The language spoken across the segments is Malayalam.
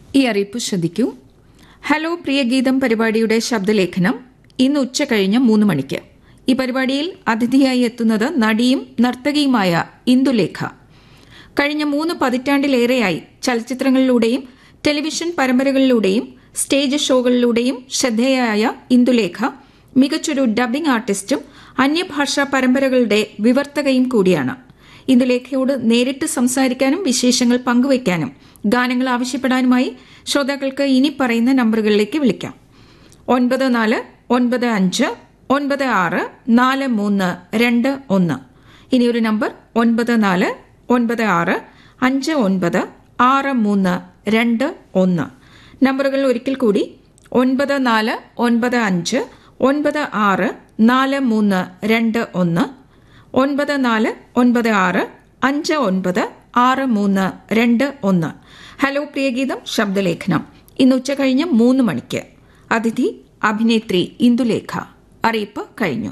ഈ അറിയിപ്പ് ശ്രദ്ധിക്കൂ ഹലോ പ്രിയ ഗീതം പരിപാടിയുടെ ശബ്ദലേഖനം ഇന്ന് ഉച്ച കഴിഞ്ഞ് മൂന്ന് മണിക്ക് ഈ പരിപാടിയിൽ അതിഥിയായി എത്തുന്നത് നടിയും നർത്തകിയുമായ ഇന്ദുലേഖ കഴിഞ്ഞ മൂന്ന് പതിറ്റാണ്ടിലേറെയായി ചലച്ചിത്രങ്ങളിലൂടെയും ടെലിവിഷൻ പരമ്പരകളിലൂടെയും സ്റ്റേജ് ഷോകളിലൂടെയും ശ്രദ്ധേയയായ ഇന്ദുലേഖ മികച്ചൊരു ഡബ്ബിംഗ് ആർട്ടിസ്റ്റും അന്യഭാഷാ പരമ്പരകളുടെ വിവർത്തകയും കൂടിയാണ് ഇന്ദുലേഖയോട് നേരിട്ട് സംസാരിക്കാനും വിശേഷങ്ങൾ പങ്കുവയ്ക്കാനും ഗാനങ്ങൾ ആവശ്യപ്പെടാനുമായി ശ്രോതാക്കൾക്ക് ഇനി പറയുന്ന നമ്പറുകളിലേക്ക് വിളിക്കാം ഒൻപത് നാല് ഒൻപത് അഞ്ച് ഒൻപത് ആറ് നാല് മൂന്ന് രണ്ട് ഒന്ന് ഇനി ഒരു നമ്പർ ഒൻപത് നാല് ഒൻപത് ആറ് അഞ്ച് ഒൻപത് ആറ് മൂന്ന് രണ്ട് ഒന്ന് നമ്പറുകൾ ഒരിക്കൽ കൂടി ഒൻപത് നാല് ഒൻപത് അഞ്ച് ഒൻപത് ആറ് നാല് മൂന്ന് രണ്ട് ഒന്ന് ഒൻപത് നാല് ഒൻപത് ആറ് അഞ്ച് ഒൻപത് ആറ് മൂന്ന് രണ്ട് ഒന്ന് ഹലോ പ്രിയഗീതം ശബ്ദലേഖനം ഇന്ന് ഉച്ച കഴിഞ്ഞ് മൂന്ന് മണിക്ക് അതിഥി അഭിനേത്രി ഇന്ദുലേഖ അറിയിപ്പ് കഴിഞ്ഞു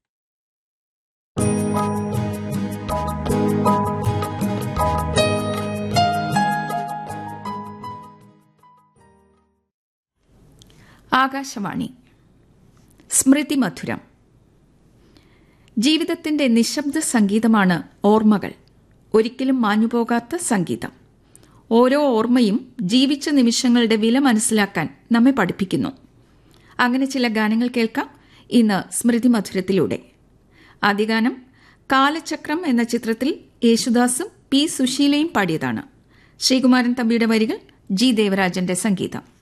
ആകാശവാണി സ്മൃതി മധുരം ജീവിതത്തിന്റെ നിശബ്ദ സംഗീതമാണ് ഓർമ്മകൾ ഒരിക്കലും മാഞ്ഞുപോകാത്ത സംഗീതം ഓരോ ഓർമ്മയും ജീവിച്ച നിമിഷങ്ങളുടെ വില മനസ്സിലാക്കാൻ നമ്മെ പഠിപ്പിക്കുന്നു അങ്ങനെ ചില ഗാനങ്ങൾ കേൾക്കാം ഇന്ന് സ്മൃതി മധുരത്തിലൂടെ ആദ്യ ഗാനം കാലചക്രം എന്ന ചിത്രത്തിൽ യേശുദാസും പി സുശീലയും പാടിയതാണ് ശ്രീകുമാരൻ തമ്പിയുടെ വരികൾ ജി ദേവരാജന്റെ സംഗീതം